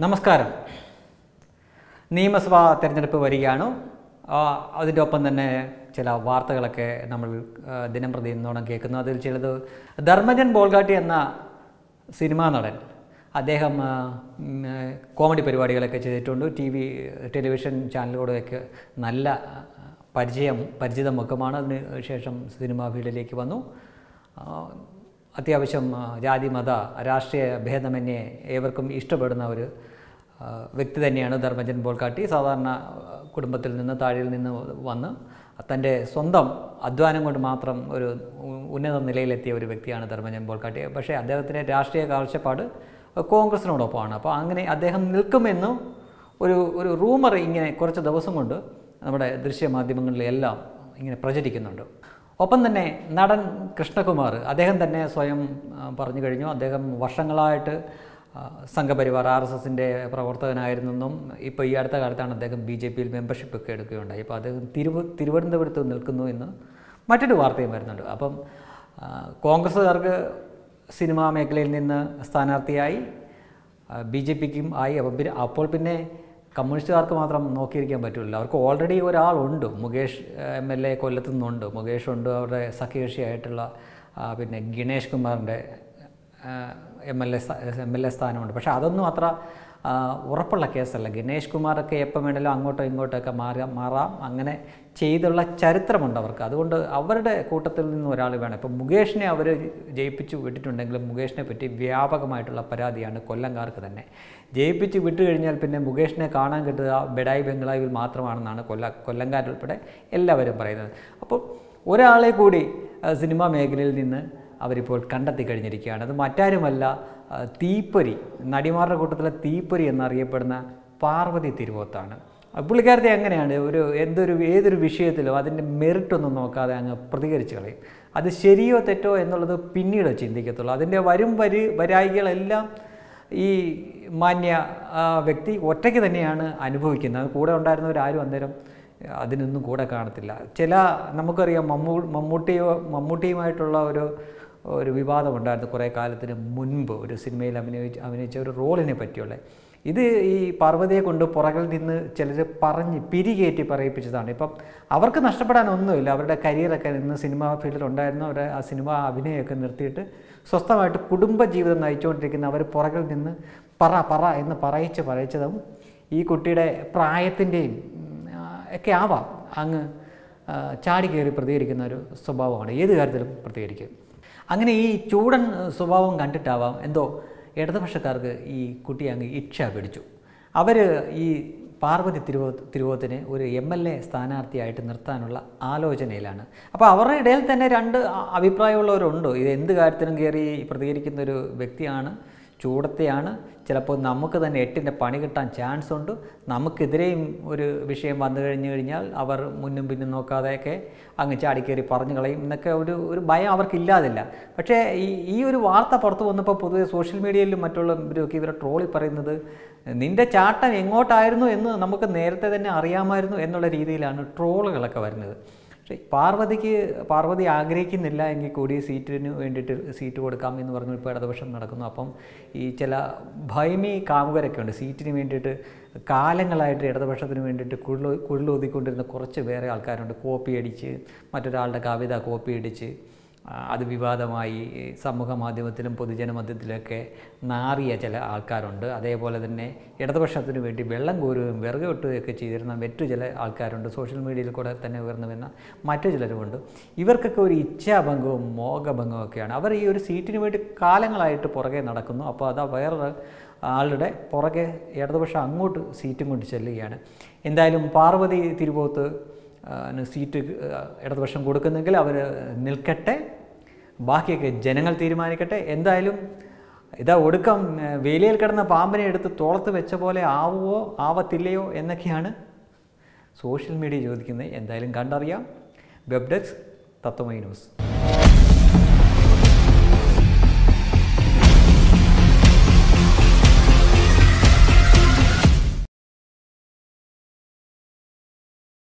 നമസ്കാരം നിയമസഭാ തെരഞ്ഞെടുപ്പ് വരികയാണ് ആ, അതിൻ്റെ ഒപ്പം തന്നെ ചില വാർത്തകളൊക്കെ നമ്മൾ ആ, ദിനം പ്രതി ഇന്നോണം കേൾക്കുന്നു അതിൽ ചിലത് ധർമ്മജൻ ബോൾഗാട്ടി എന്ന സിനിമാ നടൻ അദ്ദേഹം ആ, ഉം, ആ, കോമഡി പരിപാടികളൊക്കെ ചെയ്തിട്ടുണ്ട് ടി വി ടെലിവിഷൻ ചാനലുകളൊക്കെ നല്ല ആ, പരിചയം പരിചിത മുഖമാണ് അതിന് ശേഷം സിനിമാ ഫീൽഡിലേക്ക് വന്നു ആ, അത്യാവശ്യം ആ, ജാതി മത രാഷ്ട്രീയ ഭേദമന്യേ ഏവർക്കും ഇഷ്ടപ്പെടുന്ന ഒരു ആ, വ്യക്തി തന്നെയാണ് ധർമ്മജൻ ബോൾക്കാട്ടി സാധാരണ ആ, കുടുംബത്തിൽ നിന്ന് താഴെയിൽ നിന്ന് വന്ന് തൻ്റെ സ്വന്തം അധ്വാനം കൊണ്ട് മാത്രം ഒരു ഉ- ഉന്നത നിലയിലെത്തിയ ഒരു വ്യക്തിയാണ് ധർമ്മജൻ ബോൾക്കാട്ടി പക്ഷേ അദ്ദേഹത്തിൻ്റെ രാഷ്ട്രീയ കാഴ്ചപ്പാട് കോൺഗ്രസിനോടൊപ്പമാണ് അപ്പോൾ അങ്ങനെ അദ്ദേഹം നിൽക്കുമെന്ന് ഒരു ഒരു റൂമർ ഇങ്ങനെ കുറച്ച് ദിവസം കൊണ്ട് നമ്മുടെ ദൃശ്യമാധ്യമങ്ങളിലെല്ലാം ഇങ്ങനെ പ്രചരിക്കുന്നുണ്ട് ഒപ്പം തന്നെ നടൻ കൃഷ്ണകുമാർ അദ്ദേഹം തന്നെ സ്വയം ആ, പറഞ്ഞു കഴിഞ്ഞു അദ്ദേഹം വർഷങ്ങളായിട്ട് ആ, സംഘപരിവാർ ആർ എസ് എസിൻ്റെ പ്രവർത്തകനായിരുന്നെന്നും ഇപ്പോൾ ഈ അടുത്ത കാലത്താണ് അദ്ദേഹം ബി ജെ പിയിൽ മെമ്പർഷിപ്പ് ഒക്കെ എടുക്കുകയുണ്ടായി അപ്പോൾ അദ്ദേഹം തിരുവ തിരുവനന്തപുരത്ത് നിൽക്കുന്നു എന്ന് മറ്റൊരു വാർത്തയും വരുന്നുണ്ട് അപ്പം ആ, കോൺഗ്രസ്സുകാർക്ക് സിനിമാ മേഖലയിൽ നിന്ന് സ്ഥാനാർത്ഥിയായി ബി ജെ പിക്കും ആയി അപ്പം പിന്നെ അപ്പോൾ പിന്നെ കമ്മ്യൂണിസ്റ്റുകാർക്ക് മാത്രം നോക്കിയിരിക്കാൻ പറ്റില്ല അവർക്ക് ഓൾറെഡി ഒരാളുണ്ട് മുകേഷ് എം എൽ എ കൊല്ലത്തു നിന്നുണ്ട് മുകേഷ് ഉണ്ട് അവരുടെ സഖ്യകക്ഷിയായിട്ടുള്ള ആ, പിന്നെ ഗണേഷ് കുമാറിൻ്റെ M L A M L A സ്ഥാനമുണ്ട് പക്ഷേ അതൊന്നും അത്ര ആ, ഉറപ്പുള്ള കേസല്ല ഗണേഷ് കുമാറൊക്കെ എപ്പം വേണമെങ്കിലും അങ്ങോട്ടോ ഇങ്ങോട്ടൊക്കെ മാറാം മാറാം അങ്ങനെ ചെയ്തുള്ള ചരിത്രമുണ്ട് അവർക്ക് അതുകൊണ്ട് അവരുടെ കൂട്ടത്തിൽ നിന്ന് ഒരാൾ വേണം ഇപ്പം മുകേഷിനെ അവർ ജയിപ്പിച്ചു വിട്ടിട്ടുണ്ടെങ്കിലും മുകേഷിനെ പറ്റി വ്യാപകമായിട്ടുള്ള പരാതിയാണ് കൊല്ലംകാർക്ക് തന്നെ ജയിപ്പിച്ച് വിട്ടു കഴിഞ്ഞാൽ പിന്നെ മുകേഷിനെ കാണാൻ കിട്ടുക ബെഡായി ബംഗ്ലാവിൽ മാത്രമാണെന്നാണ് കൊല്ല കൊല്ലംകാരുൾപ്പെടെ എല്ലാവരും പറയുന്നത് അപ്പോൾ ഒരാളെ കൂടി ആ, സിനിമാ മേഖലയിൽ നിന്ന് അവരിപ്പോൾ കണ്ടെത്തി കഴിഞ്ഞിരിക്കുകയാണ് അത് മറ്റാരുമല്ല ആ, തീപ്പൊരി നടിമാരുടെ കൂട്ടത്തിലെ തീപ്പൊരി എന്നറിയപ്പെടുന്ന പാർവതി തിരുവോത്താണ് ആ, പുള്ളിക്കാരത്തെ എങ്ങനെയാണ് ഒരു എന്തൊരു ഏതൊരു വിഷയത്തിലും അതിൻ്റെ മെറിറ്റ് ഒന്നും നോക്കാതെ അങ്ങ് പ്രതികരിച്ച് കളയും അത് ശരിയോ തെറ്റോ എന്നുള്ളത് പിന്നീട് ചിന്തിക്കത്തുള്ളൂ അതിൻ്റെ വരും വരി വരായികളെല്ലാം ഈ മാന്യ ആ, വ്യക്തി ഒറ്റയ്ക്ക് തന്നെയാണ് അനുഭവിക്കുന്നത് കൂടെ ഉണ്ടായിരുന്നവരാരും അന്നേരം അതിനൊന്നും കൂടെ കാണത്തില്ല ചില നമുക്കറിയാം മമ്മൂ മമ്മൂട്ടിയോ മമ്മൂട്ടിയുമായിട്ടുള്ള ഒരു ഒരു വിവാദമുണ്ടായിരുന്നു കുറേ കാലത്തിന് മുൻപ് ഒരു സിനിമയിൽ അഭിനയിച്ച് അഭിനയിച്ച ഒരു റോളിനെ പറ്റിയുള്ള ഇത് ഈ പാർവതിയെ കൊണ്ട് പുറകിൽ നിന്ന് ചിലർ പറഞ്ഞ് പിരികേറ്റി പറയിപ്പിച്ചതാണ് ഇപ്പം അവർക്ക് നഷ്ടപ്പെടാനൊന്നുമില്ല അവരുടെ കരിയറൊക്കെ നിന്ന് സിനിമാ ഫീൽഡിൽ ഉണ്ടായിരുന്ന അവരുടെ ആ സിനിമ അഭിനയമൊക്കെ നിർത്തിയിട്ട് സ്വസ്ഥമായിട്ട് കുടുംബജീവിതം നയിച്ചുകൊണ്ടിരിക്കുന്ന അവർ പുറകിൽ നിന്ന് പറ പറ എന്ന് പറയിച്ച് പറയിച്ചതും ഈ കുട്ടിയുടെ പ്രായത്തിൻ്റെയും ഒക്കെ ആവാം അങ്ങ് ആ, ചാടി കയറി പ്രതികരിക്കുന്ന ഒരു സ്വഭാവമാണ് ഏത് കാര്യത്തിലും പ്രതികരിക്കും അങ്ങനെ ഈ ചൂടൻ സ്വഭാവം കണ്ടിട്ടാവാം എന്തോ ഇടതുപക്ഷക്കാർക്ക് ഈ കുട്ടിയെ അങ്ങ് ഇച്ഛ പിടിച്ചു അവർ ഈ പാർവതി തിരുവോ തിരുവോത്തിനെ ഒരു എം എൽ എ സ്ഥാനാർത്ഥിയായിട്ട് നിർത്താനുള്ള ആലോചനയിലാണ് അപ്പോൾ അവരുടെ ഇടയിൽ തന്നെ രണ്ട് അ- അഭിപ്രായമുള്ളവരുണ്ട് ഇത് എന്ത് കാര്യത്തിനും കയറി പ്രതികരിക്കുന്ന ഒരു വ്യക്തിയാണ് ചൂടത്തെയാണ് ചിലപ്പോൾ നമുക്ക് തന്നെ എട്ടിൻ്റെ പണി കിട്ടാൻ ചാൻസ് ഉണ്ട് നമുക്കെതിരെയും ഒരു വിഷയം വന്നു കഴിഞ്ഞു കഴിഞ്ഞാൽ അവർ മുന്നും പിന്നും നോക്കാതെയൊക്കെ അങ്ങ് ചാടിക്കയറി പറഞ്ഞു കളയും എന്നൊക്കെ ഒരു ഒരു ഭയം അവർക്കില്ലാതില്ല പക്ഷേ ഈ ഈ ഒരു വാർത്ത പുറത്തു വന്നപ്പോൾ പൊതുവെ സോഷ്യൽ മീഡിയയിലും മറ്റുള്ളവരൊക്കെ ഇവരെ ട്രോളി പറയുന്നത് നിൻ്റെ ചാട്ടം എങ്ങോട്ടായിരുന്നു എന്ന് നമുക്ക് നേരത്തെ തന്നെ അറിയാമായിരുന്നു എന്നുള്ള രീതിയിലാണ് ട്രോളുകളൊക്കെ വരുന്നത് പക്ഷേ പാർവതിക്ക് പാർവതി ആഗ്രഹിക്കുന്നില്ല എങ്കിൽ കൂടി സീറ്റിന് വേണ്ടിയിട്ട് സീറ്റ് കൊടുക്കാം എന്ന് പറഞ്ഞു ഇപ്പോൾ ഇടതുപക്ഷം നടക്കുന്നു അപ്പം ഈ ചില ഭയമി കാമുകരൊക്കെ ഉണ്ട് സീറ്റിന് വേണ്ടിയിട്ട് കാലങ്ങളായിട്ട് ഇടതുപക്ഷത്തിന് വേണ്ടിയിട്ട് കുഴൽ കുഴലൂതിക്കൊണ്ടിരുന്ന കുറച്ച് വേറെ ആൾക്കാരുണ്ട് കോപ്പി അടിച്ച് മറ്റൊരാളുടെ കവിത കോപ്പി അടിച്ച് ആ, അത് വിവാദമായി ഈ സമൂഹ മാധ്യമത്തിലും പൊതുജന മധ്യത്തിലൊക്കെ നാറിയ ചില ആൾക്കാരുണ്ട് അതേപോലെ തന്നെ ഇടതുപക്ഷത്തിന് വേണ്ടി വെള്ളം കോരുകയും വിറക് വെട്ടുകയൊക്കെ ചെയ്തിരുന്ന മറ്റു ചില ആൾക്കാരുണ്ട് സോഷ്യൽ മീഡിയയിൽ കൂടെ തന്നെ ഉയർന്നു വരുന്ന മറ്റു ചിലരുമുണ്ട് ഇവർക്കൊക്കെ ഒരു ഇച്ഛാഭംഗവും മോഹഭംഗവും ഒക്കെയാണ് അവർ ഈ ഒരു സീറ്റിന് വേണ്ടി കാലങ്ങളായിട്ട് പുറകെ നടക്കുന്നു അപ്പോൾ അത് വേറൊരു ആളുടെ പുറകെ ഇടതുപക്ഷം അങ്ങോട്ട് സീറ്റും കൊണ്ട് ചെല്ലുകയാണ് എന്തായാലും പാർവതി തിരുവോത്ത് ആ, ന് സീറ്റ് ആ, ഇടതുപക്ഷം കൊടുക്കുന്നെങ്കിൽ അവർ നിൽക്കട്ടെ ബാക്കിയൊക്കെ ജനങ്ങൾ തീരുമാനിക്കട്ടെ എന്തായാലും ഇതാ ഒടുക്കം ആ, വേലിയിൽ കിടന്ന പാമ്പിനെ എടുത്ത് തോളത്ത് വെച്ച പോലെ ആവുമോ ആവത്തില്ലയോ എന്നൊക്കെയാണ് സോഷ്യൽ മീഡിയ ചോദിക്കുന്നത് എന്തായാലും കണ്ടറിയാം വെബ് ഡെസ്ക് തത്വമൈ ന്യൂസ്